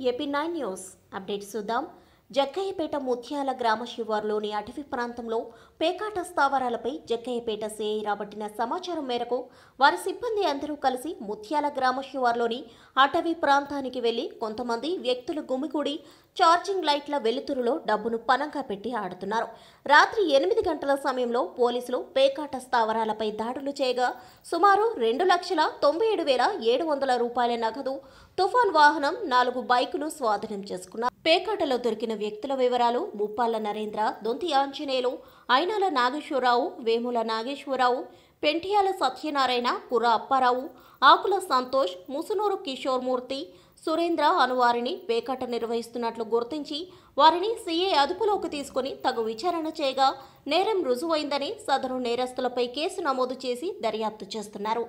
AP nine news updates చూద్దాం జక్కయ్యపేట ముత్యాల గ్రామ శివారులోని అటవీ ప్రాంతంలో పేకాట స్థావరాలపై జక్కయ్యపేట సిఐ రాబట్టిన సమాచారం మేరకు వారి సిబ్బంది అందరూ కలిసి ముత్యాల గ్రామ శివారులోని అటవీ ప్రాంతానికి వెళ్లి కొంతమంది వ్యక్తులు గుమికూడి ఛార్జింగ్ లైట్ల వెలుతురులో డబ్బును పనంగా పెట్టి ఆడుతున్నారు రాత్రి ఎనిమిది గంటల సమయంలో పోలీసులు పేకాట స్థావరాలపై దాడులు చేయగా సుమారు రెండు లక్షల తొంభై ఏడు వేల ఏడు వందల రూపాయల నగదు తుఫాన్ వాహనం నాలుగు బైకులు స్వాధీనం చేసుకున్నారు పేకాటలో దొరికిన వ్యక్తుల వివరాలు ముప్పాళ్ల నరేంద్ర దొంతి ఆంజనేయులు అయినాల నాగేశ్వరరావు వేముల నాగేశ్వరరావు పెంటియాల సత్యనారాయణ కుర్ర అప్పారావు ఆకుల సంతోష్ ముసునూరు కిషోర్ మూర్తి సురేంద్ర అను వారిని పేకాట నిర్వహిస్తున్నట్లు గుర్తించి వారిని సీఏ అదుపులోకి తీసుకుని తగు విచారణ చేయగా నేరం రుజువైందని సదరు నేరస్తులపై కేసు నమోదు చేసి దర్యాప్తు చేస్తున్నారు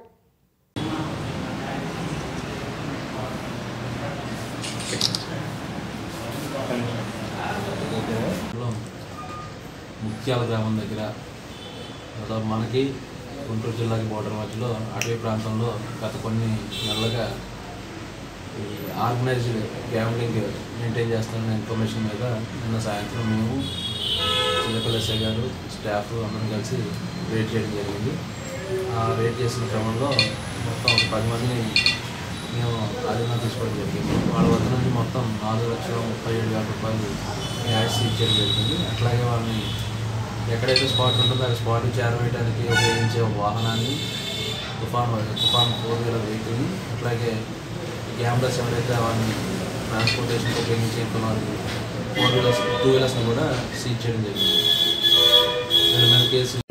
లో ముత్యాల గ్రామం దగ్గర దాదాపు మనకి గుంటూరు జిల్లాకి బోర్డర్ మధ్యలో అటవీ ప్రాంతంలో గత కొన్ని నెలలుగా ఈ ఆర్గనైజ్డ్ గ్యాంబ్లింగ్ మెయింటైన్ చేస్తున్న ఇన్ఫర్మేషన్ మీద నిన్న సాయంత్రం మేము చిన్నపల్లి ఎస్ఐ గారు స్టాఫ్ అందరం కలిసి రేట్ చేయడం జరిగింది ఆ రేట్ చేసిన క్రమంలో మొత్తం ఒక పది మందిని మేము ఆధీనంగా తీసుకోవడం జరిగింది వాళ్ళ వద్ద నుండి మొత్తం నాలుగు లక్షల ముప్పై ఏడు వేల రూపాయలు క్యాష్ సీజ్ చేయడం జరిగింది అట్లాగే వాళ్ళని ఎక్కడైతే స్పాట్ ఉంటుందో ఆ స్పాట్కి చేరవేయడానికి ఉపయోగించే ఒక వాహనాన్ని తుఫాన్ తుఫాన్ ఫోర్ వీలర్ వెహికల్ని అట్లాగే గ్యాంబ్లర్స్ ఎవరైతే వాళ్ళని ట్రాన్స్పోర్టేషన్ ఉపయోగించి వారి ఫోర్ వీలర్స్ టూ వీలర్స్ని కూడా సీజ్ చేయడం జరిగింది వీళ్ళ మీద కేసు